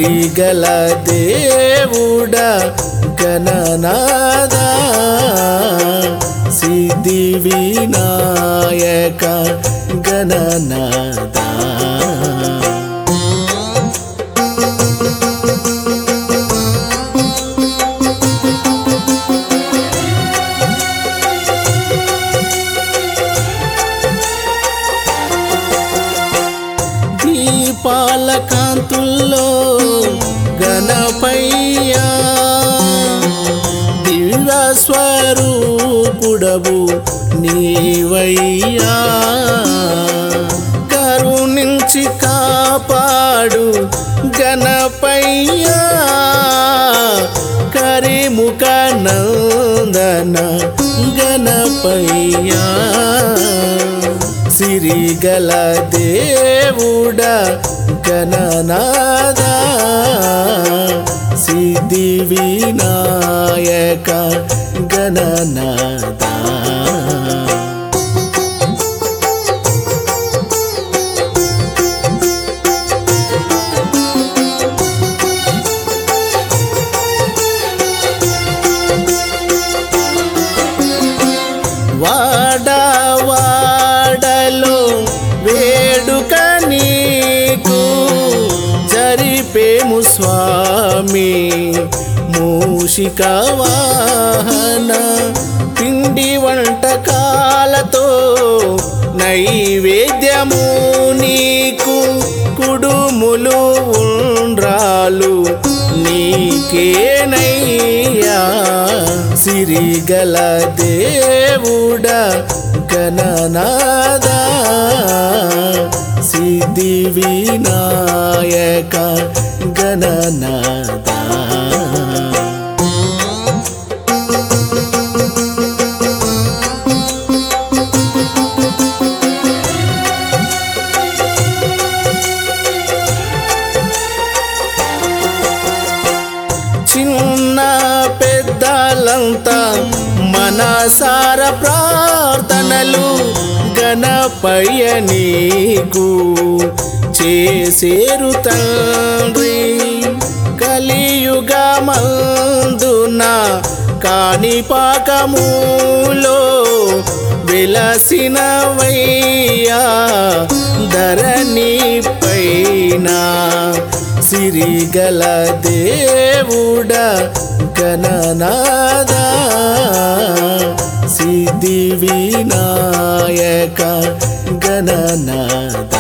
సిరిగల దేవుడ గణనాద సిద్ధి వినాయక గణనాద దీపాల కాంతుల్లో గణపయ్యా దివ్య స్వరూపుడవు నీవయ్యా కరుణించి కాపాడు గణపయ్యా కరిముఖ నందన గణపయ్యా సిరిగల దేవుడ గణనాద సిద్ధి వినాయక గణనాద వాడ వాడలో వేడుక నీకు జరిపేము స్వామి మూషిక వాహన పిండి వంటకాలతో నైవేద్యము నీకు కుడుములు ఉండ్రాలు నీకేనయ్యా సిరిగల దేవుడ గణనాద సిద్ధి వినాయక గణనాద చిన్న పెద్దలంతా మనసార ప్రార్థనలు గణపయ్య నీకు చేసేరు తండ్రి కలియుగమందున కాని పాకములో వెలసినవయ్యా ధరణి పైన సిరిగల దేవుడ గణనాద సిద్ధి వినాయక గణనాద